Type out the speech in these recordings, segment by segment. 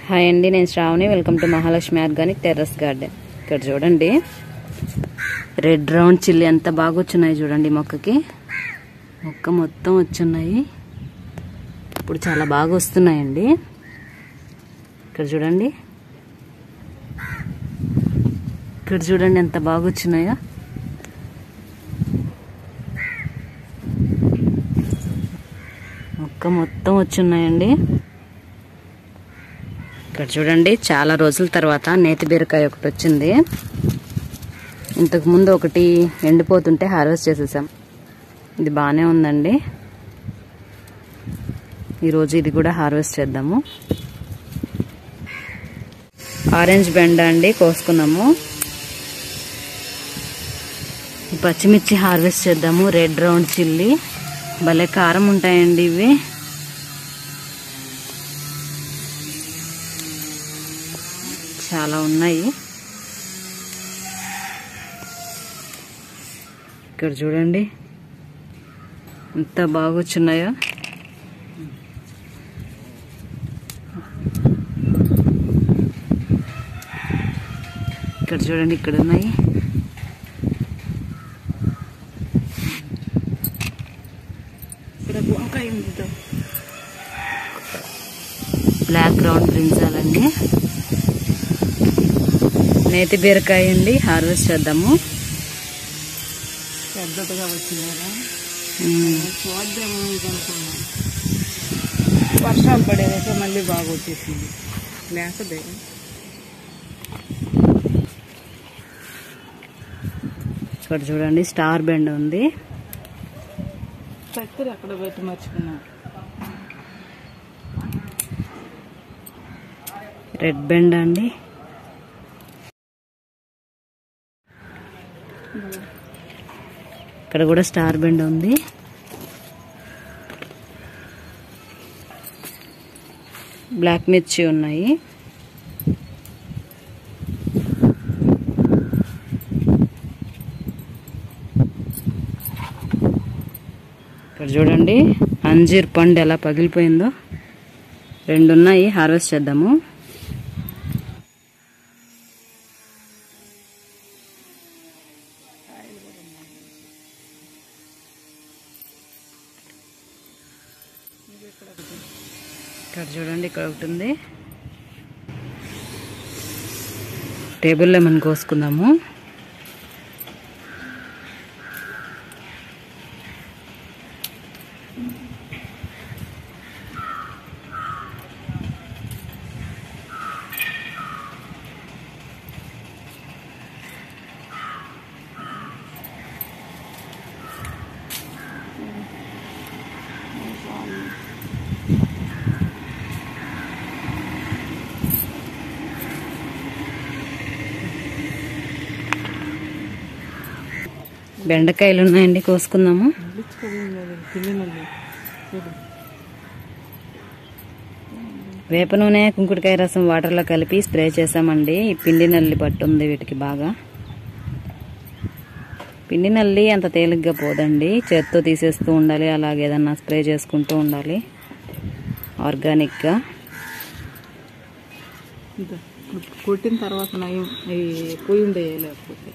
Hi అండి నేను Sravani welcome to Mahalakshmi organic terrace garden ఇక్కడ చూడండి రెడ్ రౌండ్ చిల్లీ ఎంత బాగా వచ్చున్నాయి చూడండి ఈ మొక్కకి మొక్క మొత్తం వచ్చున్నాయి ఇప్పుడు చాలా బాగా వస్తున్నాయండి ఇక్కడ చూడండి ఇక్కడ చూడండి ఎంత బాగా వచ్చినాయో మొక్క మొత్తం వచ్చున్నాయండి ఇక్కడ చూడండి చాలా రోజుల తర్వాత నేతి బీరకాయ ఒకటి వచ్చింది ఇంతకు ముందు ఒకటి ఎండిపోతుంటే హార్వెస్ట్ చేసేసాం ఇది బాగానే ఉందండి ఈరోజు ఇది కూడా హార్వెస్ట్ చేద్దాము ఆరెంజ్ బెండ అండి కోసుకున్నాము ఈ పచ్చిమిర్చి హార్వెస్ట్ చేద్దాము రెడ్ రౌండ్ చిల్లీ భలే కారం ఉంటాయండి ఇవి చాలా ఉన్నాయి ఇక్కడ చూడండి ఎంత బాగా వచ్చున్నాయో ఇక్కడ చూడండి ఇక్కడ ఉన్నాయి ఇక్కడ వంకాయ ఉంది దో. బ్లాక్ గ్రౌండ్ బ్రింజాలండి నేతి బీరకాయ అండి హార్వెస్ట్ చేద్దాము పెద్దదిగా వచ్చింది కదా ఉమ్, చూద్దాము ఇది అనుకున్నాం వర్షాలు పడేదాకా మళ్ళీ బాగా వచ్చేసింది లేకదే ఇక్కడ చూడండి స్టార్ బెండ్ ఉంది చక్కెర అక్కడ పెట్టి మర్చిపోయినా రెడ్ బెండ్ అండి ఇక్కడ కూడా స్టార్ బెండ్ ఉంది బ్లాక్ మిర్చి ఉన్నాయి ఇక్కడ చూడండి అంజీర్ పండు ఎలా పగిలిపోయిందో రెండు ఉన్నాయి హార్వెస్ట్ చేద్దాము ఇక్కడ చూడండి ఇక్కడ ఒకటి ఉంది టేబుల్ లెమన్ కోసుకుందాము బెండకాయలు ఉన్నాయండి కోసుకుందాము పిల్లలండి చూడు వేప నూనె కుంకుడుకాయ రసం వాటర్లో కలిపి స్ప్రే చేసామండి ఈ పిండి నల్లి పట్టుంది వీటికి బాగా పిండి నల్లి అంత తేలిగ్గా పోదండి చేత్తో తీసేస్తూ ఉండాలి అలాగే ఏదన్నా స్ప్రే చేసుకుంటూ ఉండాలి ఆర్గానిక్గా ఇదో, ఇప్పుడు కొట్టిన తర్వాత నయం అవి పోయి ఉండేవి లేకపోతే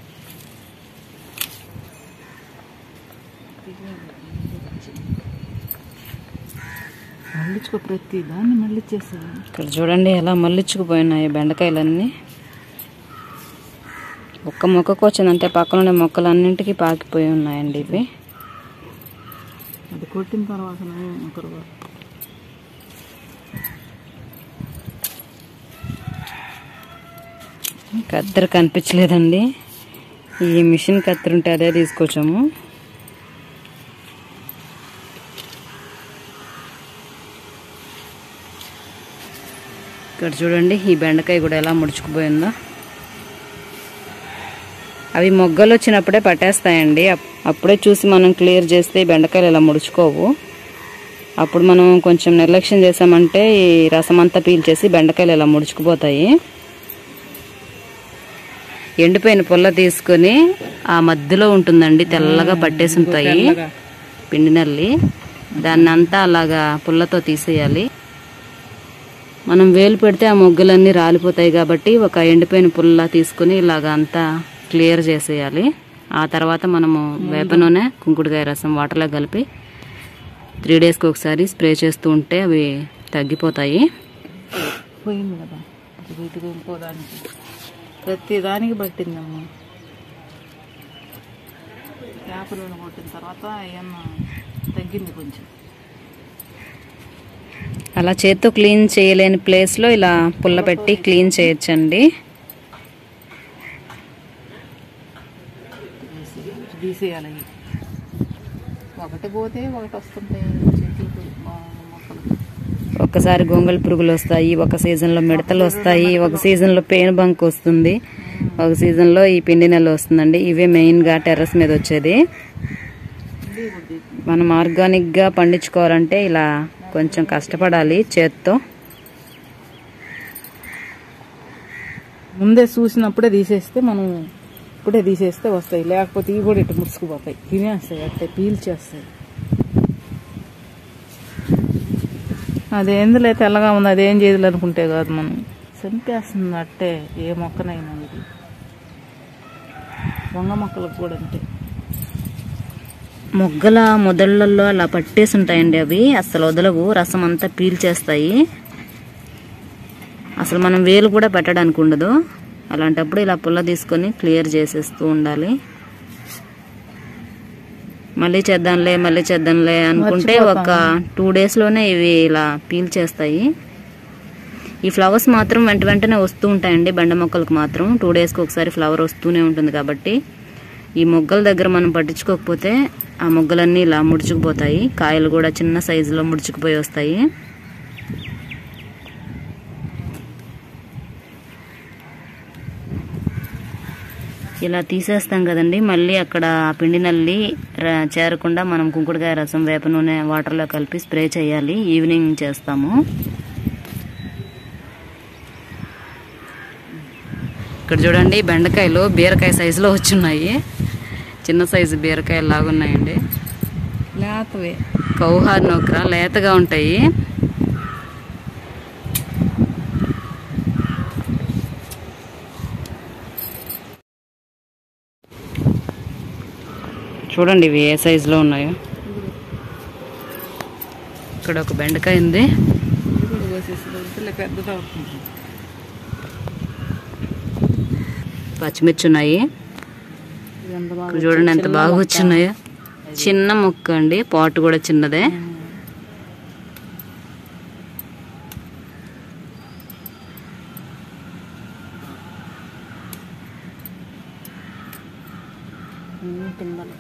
మళ్ళించుకో ప్రతి దాన్ని మళ్ళీ చేసాను ఇక్కడ చూడండి ఎలా మల్లించుకుపోయినాయి బెండకాయలన్నీ ఒక్క మొక్కకు వచ్చిందంటే పక్కనుండే మొక్కలన్నింటికి పాకిపోయి ఉన్నాయండి ఇవి అది కొట్టిన తర్వాత నయం ఒకరు కత్తెర కనిపించలేదండి ఈ మిషన్ కత్తెర ఉంటే అదే తీసుకొచ్చాము ఇక్కడ చూడండి ఈ బెండకాయ కూడా ఎలా ముడుచుకుపోయిందో అవి మొగ్గలు వచ్చినప్పుడే పట్టేస్తాయండి అప్- అప్పుడే చూసి మనం క్లియర్ చేస్తే ఈ బెండకాయలు ఇలా ముడుచుకోవు అప్పుడు మనం కొంచెం నిర్లక్ష్యం చేసామంటే ఈ రసం అంతా పీల్చేసి బెండకాయలు ఇలా ముడుచుకుపోతాయి ఎండిపోయిన పుల్ల తీసుకొని ఆ మధ్యలో ఉంటుందండి తెల్లగా పట్టేసి ఉంటాయి పిండి నల్లి దాన్ని అంతా అలాగా పుల్లతో తీసేయాలి మనం వేలు పెడితే ఆ మొగ్గలన్నీ రాలిపోతాయి కాబట్టి ఒక ఎండిపోయిన పుల్ల తీసుకుని ఇలాగ అంతా క్లియర్ చేసేయాలి ఆ తర్వాత మనము వేప నూనె కుంకుడుకాయ రసం వాటర్లో కలిపి త్రీ డేస్కి ఒకసారి స్ప్రే చేస్తూ ఉంటే అవి తగ్గిపోతాయి పోయింది కదా వీటికి ఇంకో దానికి ప్రతి దానికి పట్టిందమ్మ చేప నూనె కొట్టిన తర్వాత ఏమన్నా తగ్గింది కొంచెం అలా చేత్తో క్లీన్ చేయలేని ప్లేస్లో ఇలా పుల్ల పెట్టి క్లీన్ చేయొచ్చండి తీసేయాలి. తీసేయాలి అవి ఒకటి పోతే ఒకటి వస్తుంటాయి చెట్లకు మా మొక్కలు ఒక్కసారి గొంగళి పురుగులు వస్తాయి ఒక సీజన్లో మిడతలు వస్తాయి ఒక సీజన్లో పేను బంక్ వస్తుంది ఒక సీజన్లో ఈ పిండి నెల వస్తుందండి ఇవే మెయిన్గా టెర్రస్ మీద వచ్చేది ఇది కొద్ది మనం ఆర్గానిక్గా పండించుకోవాలంటే ఇలా కొంచెం కష్టపడాలి చేత్తో ముందే చూసినప్పుడే తీసేస్తే మనం ఇప్పుడే తీసేస్తే వస్తాయి లేకపోతే ఇవి కూడా ఇటు ముసుకుపోతాయి తినేస్తాయి అట్టే పీల్చేస్తాయి అదేందులే తెల్లగా ఉంది అదేం చేయదు అనుకుంటే కాదు మనం చంపేస్తుంది అట్టే ఏ మొక్కనైనా ఇది వంగ మొక్కలకు కూడా అంతే మొగ్గల మొదళ్ళల్లో అలా పట్టేసి ఉంటాయండి అవి అసలు వదలవు రసం అంతా పీల్చేస్తాయి అసలు మనం వేలు కూడా పెట్టడానికి ఉండదు అలాంటప్పుడు ఇలా పుల్ల తీసుకొని క్లియర్ చేసేస్తూ ఉండాలి మళ్ళీ చేద్దాంలే మళ్ళీ చేద్దాంలే అనుకుంటే ఒక టూ డేస్లోనే ఇవి ఇలా పీల్చేస్తాయి ఈ ఫ్లవర్స్ మాత్రం వెంట వెంటనే వస్తూ ఉంటాయండి బెండ మొక్కలకు మాత్రం టూ డేస్కి ఒకసారి ఫ్లవర్ వస్తూనే ఉంటుంది కాబట్టి ఈ మొగ్గల దగ్గర మనం పట్టించుకోకపోతే ఆ మొగ్గలన్నీ ఇలా ముడుచుకుపోతాయి కాయలు కూడా చిన్న సైజులో ముడుచుకుపోయి వస్తాయి ఇలా తీసేస్తాం కదండి మళ్ళీ అక్కడ ఆ పిండి నల్లి ర- చేరకుండా మనం కుంకుడుకాయ రసం వేప నూనె వాటర్లో కలిపి స్ప్రే చేయాలి ఈవినింగ్ చేస్తాము ఇక్కడ చూడండి బెండకాయలు బీరకాయ సైజులో వచ్చున్నాయి చిన్న సైజు బీరకాయలు లాగున్నాయండి లేతవే కౌహార్ నోకర లేతగా ఉంటాయి చూడండి ఇవి ఏ సైజులో ఉన్నాయో ఇక్కడ ఒక బెండకాయ ఉంది ఇది కూడా కోసేసి వదిలే పెద్దది అవుతుంది పచ్చిమిర్చి ఉన్నాయి ఇది ఎంత బాగా ఇక్కడ చూడండి ఎంత బాగా వచ్చున్నాయో చిన్న మొక్క అండి పాట్ కూడా చిన్నదే అన్ని పిందలే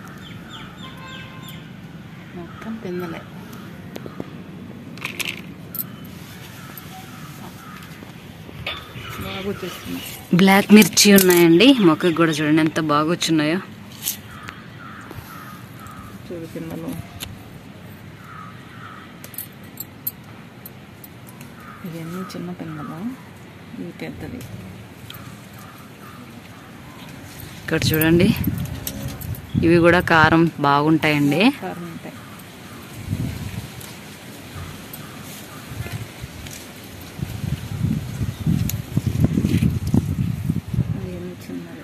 మొత్తం పిందలే బాగా వచ్చేస్తున్నాయి బ్లాక్ మిర్చి ఉన్నాయండి మొక్కకు కూడా చూడండి ఎంత బాగా వచ్చున్నాయో చూడు పిందలు ఇవన్నీ చిన్న పిందలు ఇవి పెద్దది ఇక్కడ చూడండి ఇవి కూడా కారం బాగుంటాయండి కారం ఉంటాయి అవన్నీ చిన్నవి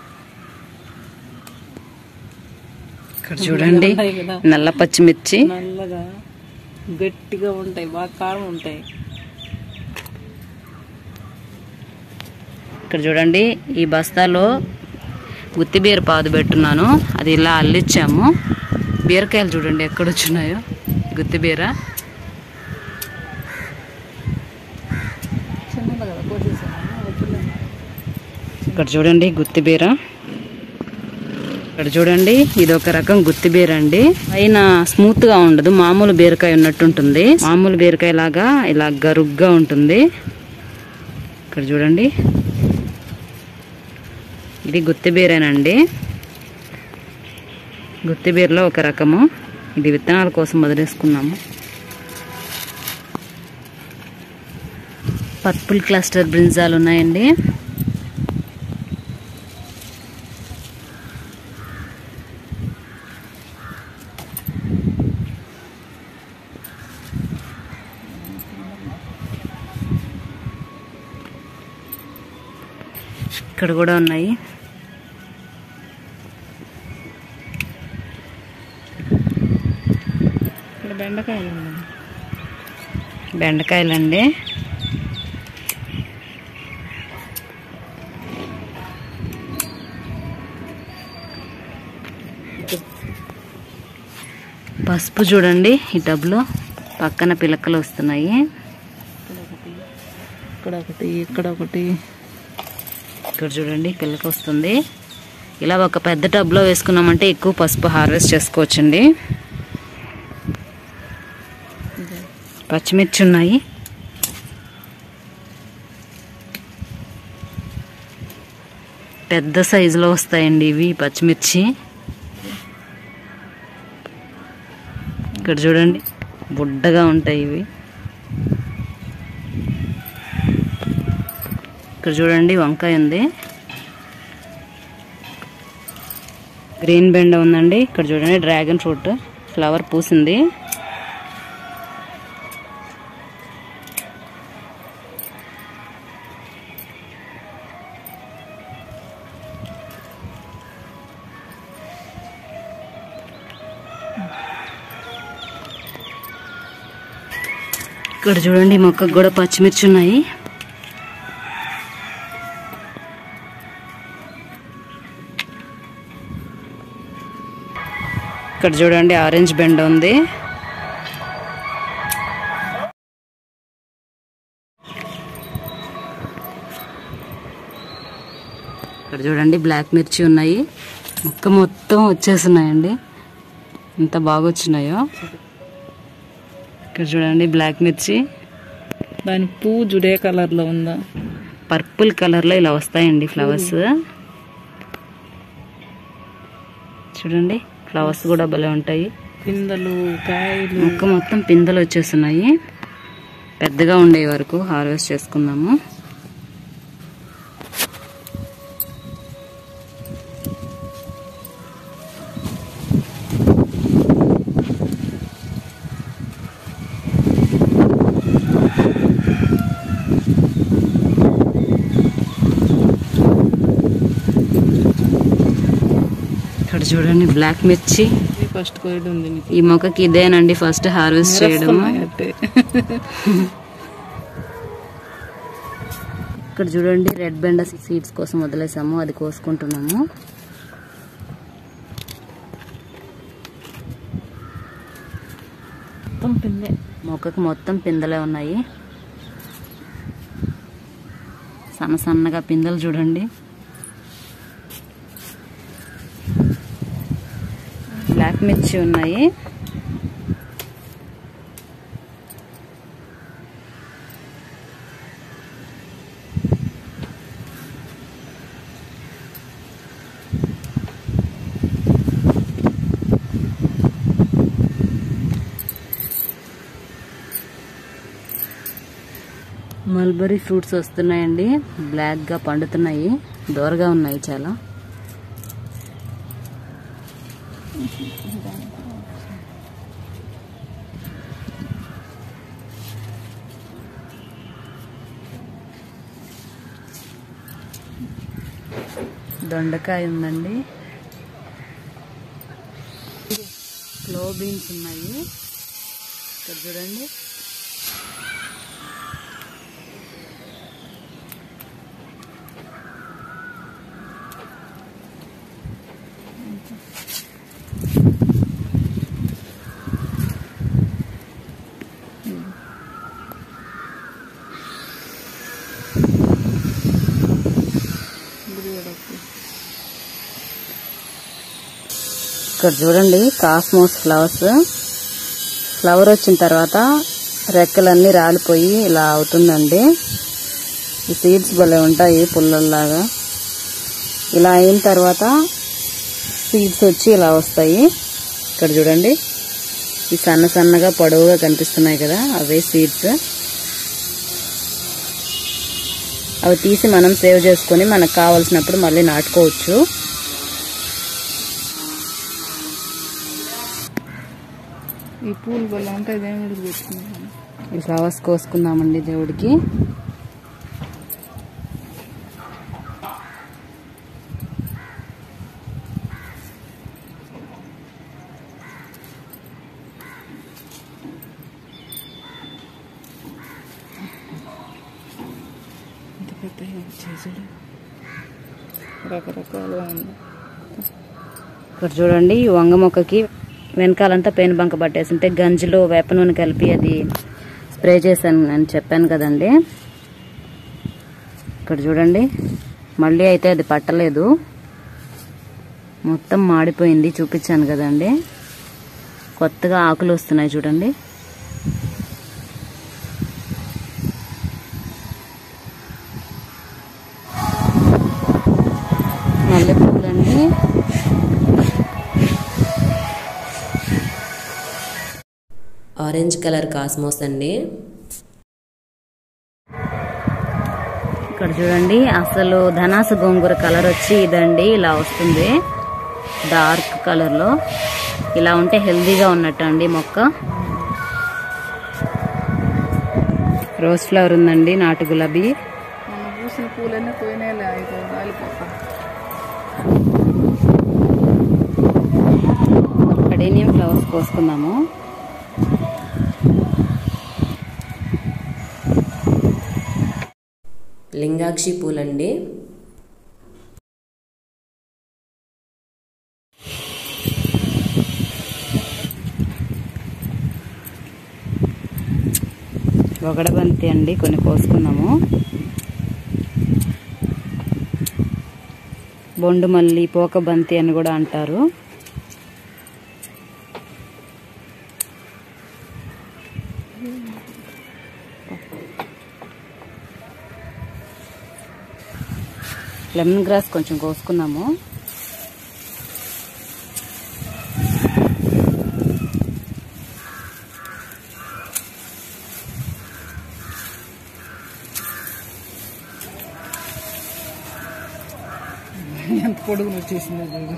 ఇక్కడ చూడండి ఉంటాయి కదా నల్ల పచ్చిమిర్చి నల్లగా గట్టిగా ఉంటాయి బాగా కారం ఉంటాయి ఇక్కడ చూడండి ఈ బస్తాలో గుత్తి బీర పాదు పెట్టున్నాను అది ఇలా అల్లిచ్చాము బీరకాయలు చూడండి ఎక్కడ వచ్చున్నాయో గుత్తి బీర చిన్నది కదా కోసేసాను వద్దులే ఇక్కడ చూడండి గుత్తి బీర ఇక్కడ చూడండి ఇది ఒక రకం గుత్తి బీర అండి పైన స్మూత్ గా ఉండదు మామూలు బీరకాయ ఉన్నట్టు ఉంటుంది మామూలు బీరకాయ లాగా ఇలా గరుగ్గా ఉంటుంది ఇక్కడ చూడండి ఇది గుత్తి బీరేనండి గుత్తి బీరలో ఒక రకము ఇది విత్తనాల కోసం వదిలేసుకున్నాము పర్పుల్ క్లస్టర్ బ్రింజాలు ఉన్నాయండి ఇక్కడ కూడా ఉన్నాయి ఇక్కడ బెండకాయలు ఉన్నాయి బెండకాయలండి పసుపు చూడండి ఈ టబ్లో పక్కన పిలకలు వస్తున్నాయి ఇక్కడ ఒకటి ఇక్కడ ఒకటి ఇక్కడ చూడండి పిల్లక వస్తుంది ఇలా ఒక పెద్ద టబ్లో వేసుకున్నామంటే ఎక్కువ పసుపు హార్వెస్ట్ చేసుకోవచ్చండి పచ్చిమిర్చి ఉన్నాయి పెద్ద సైజులో వస్తాయండి ఇవి పచ్చిమిర్చి ఇక్కడ చూడండి బుడ్డగా ఉంటాయి ఇవి ఇక్కడ చూడండి వంకాయ ఉంది గ్రీన్ బెండ ఉందండి ఇక్కడ చూడండి డ్రాగన్ ఫ్రూట్ ఫ్లవర్ పూసింది ఇక్కడ చూడండి మొక్కకు కూడా పచ్చిమిర్చి ఉన్నాయి ఇక్కడ చూడండి ఆరెంజ్ బెండ ఉంది ఇక్కడ చూడండి బ్లాక్ మిర్చి ఉన్నాయి మొక్క మొత్తం వచ్చేస్తున్నాయండి ఎంత బాగా వచ్చినాయో ఇక్కడ చూడండి బ్లాక్ మిర్చి దాని పువ్వు జుడే కలర్లో ఉందా పర్పుల్ కలర్లో ఇలా వస్తాయండి ఫ్లవర్స్ చూడండి ఫ్లవర్స్ కూడా భలే ఉంటాయి పిందలు కాయలు మొక్క మొత్తం పిందెలు వచ్చేస్తున్నాయి పెద్దగా ఉండే వరకు హార్వెస్ట్ చేసుకుందాము ఇక్కడ చూడండి బ్లాక్ మిర్చి ఇది ఫస్ట్ కోయడం ఉంది నీకు ఈ మొక్కకి ఇదేనండి ఫస్ట్ హార్వెస్ట్ చేయడం వస్తున్నాయి అంటే ఇక్కడ చూడండి రెడ్ బెండ సీడ్స్ కోసం వదిలేసాము అది కోసుకుంటున్నాము మొత్తం పిందే మొక్కకు మొత్తం పిందెలే ఉన్నాయి సన్న సన్నగా పిందెలు చూడండి బ్లాక్ మిర్చి ఉన్నాయి మల్బరీ ఫ్రూట్స్ వస్తున్నాయండి బ్లాక్గా పండుతున్నాయి దూరగా ఉన్నాయి చాలా దొండకాయ ఉందండి క్లో బీన్స్ ఉన్నాయి ఇక్కడ చూడండి ఇక్కడ చూడండి కాస్మోస్ ఫ్లవర్స్ ఫ్లవర్ వచ్చిన తర్వాత రెక్కలన్నీ రాలిపోయి ఇలా అవుతుందండి ఈ సీడ్స్ భలే ఉంటాయి పుల్లల్లాగా ఇలా అయిన తర్వాత సీడ్స్ వచ్చి ఇలా వస్తాయి ఇక్కడ చూడండి ఈ సన్న సన్నగా పొడవుగా కనిపిస్తున్నాయి కదా అవే సీడ్స్ అవి తీసి మనం సేవ్ చేసుకొని మనకు కావలసినప్పుడు మళ్ళీ నాటుకోవచ్చు ఈ పూలు భలే ఉంటాయి దేవుడికి పెట్టుకున్నాను ఈ ఫ్లవర్స్ కోసుకుందామండి దేవుడికి పెద్దగా వచ్చాయి చూడు రకరకాలుగా ఉంది ఇక్కడ చూడండి ఈ వంగ మొక్కకి వెనకాలంతా పేను బంక పట్టేసింటే గంజిలో వేప నూనె కలిపి అది స్ప్రే చేశాను అని చెప్పాను కదండి ఇక్కడ చూడండి మళ్ళీ అయితే అది పట్టలేదు మొత్తం మాడిపోయింది చూపించాను కదండి కొత్తగా ఆకులు వస్తున్నాయి చూడండి మల్లెపూలండి ఆరెంజ్ కలర్ కాస్మోస్ అండి ఇక్కడ చూడండి అసలు ధనాస గోంగూర కలర్ వచ్చి ఇదండి ఇలా వస్తుంది డార్క్ కలర్ లో ఇలా ఉంటే హెల్దీగా ఉన్నట్టు అండి మొక్క రోజ్ ఫ్లవర్ ఉందండి నాటు గులాబీ మొన్న పూసిన పూలన్నీ పోయినాయిలే అయితే రాలిపోతా అడేనియం ఫ్లవర్స్ కోసుకుందాము లింగాక్షి పూలండి ఒగడబంతి అండి కొన్ని కోసుకున్నాము బొండు మల్లి పోక బంతి అని కూడా అంటారు లెమన్ గ్రాస్ కొంచెం కోసుకున్నాము ఎంత పొడుగును వచ్చేసిందో చూడు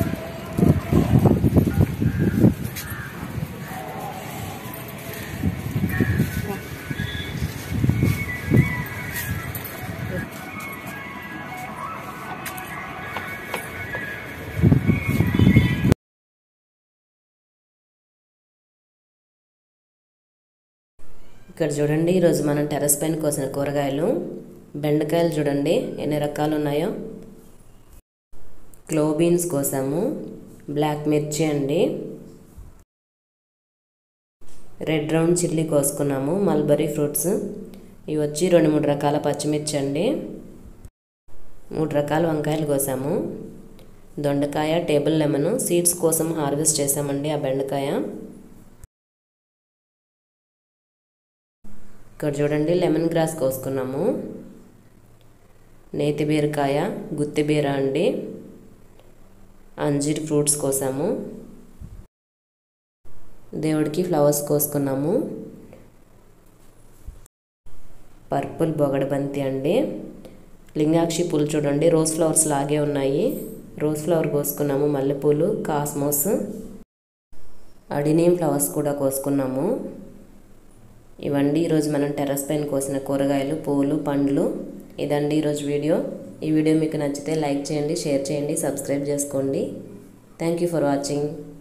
ఇక్కడ చూడండి ఈరోజు మనం టెర్రస్ పైన కోసిన కూరగాయలు బెండకాయలు చూడండి ఎన్ని రకాలు ఉన్నాయో క్లో బీన్స్ కోసాము బ్లాక్ మిర్చి అండి రెడ్ రౌండ్ చిల్లీ కోసుకున్నాము మల్బరీ ఫ్రూట్స్ ఇవి వచ్చి రెండు మూడు రకాల పచ్చిమిర్చి అండి మూడు రకాల వంకాయలు కోసాము దొండకాయ టేబుల్ లెమన్ సీడ్స్ కోసం హార్వెస్ట్ చేసామండి ఆ బెండకాయ ఇక్కడ చూడండి లెమన్ గ్రాస్ కోసుకున్నాము నేతి బీరకాయ గుత్తి బీర అండి అంజీర్ ఫ్రూట్స్ కోసాము దేవుడికి ఫ్లవర్స్ కోసుకున్నాము పర్పుల్ బొగడబంతి అండి లింగాక్షి పూలు చూడండి రోజ్ ఫ్లవర్స్ లాగే ఉన్నాయి రోజ్ ఫ్లవర్ కోసుకున్నాము మల్లెపూలు కాస్మోస్ అడినియం ఫ్లవర్స్ కూడా కోసుకున్నాము ఇవండి ఈరోజు మనం టెర్రస్ పైన కోసిన కూరగాయలు పువ్వులు పండ్లు ఇదండి ఈరోజు వీడియో ఈ వీడియో మీకు నచ్చితే లైక్ చేయండి షేర్ చేయండి సబ్స్క్రైబ్ చేసుకోండి థ్యాంక్ యూ ఫర్ వాచింగ్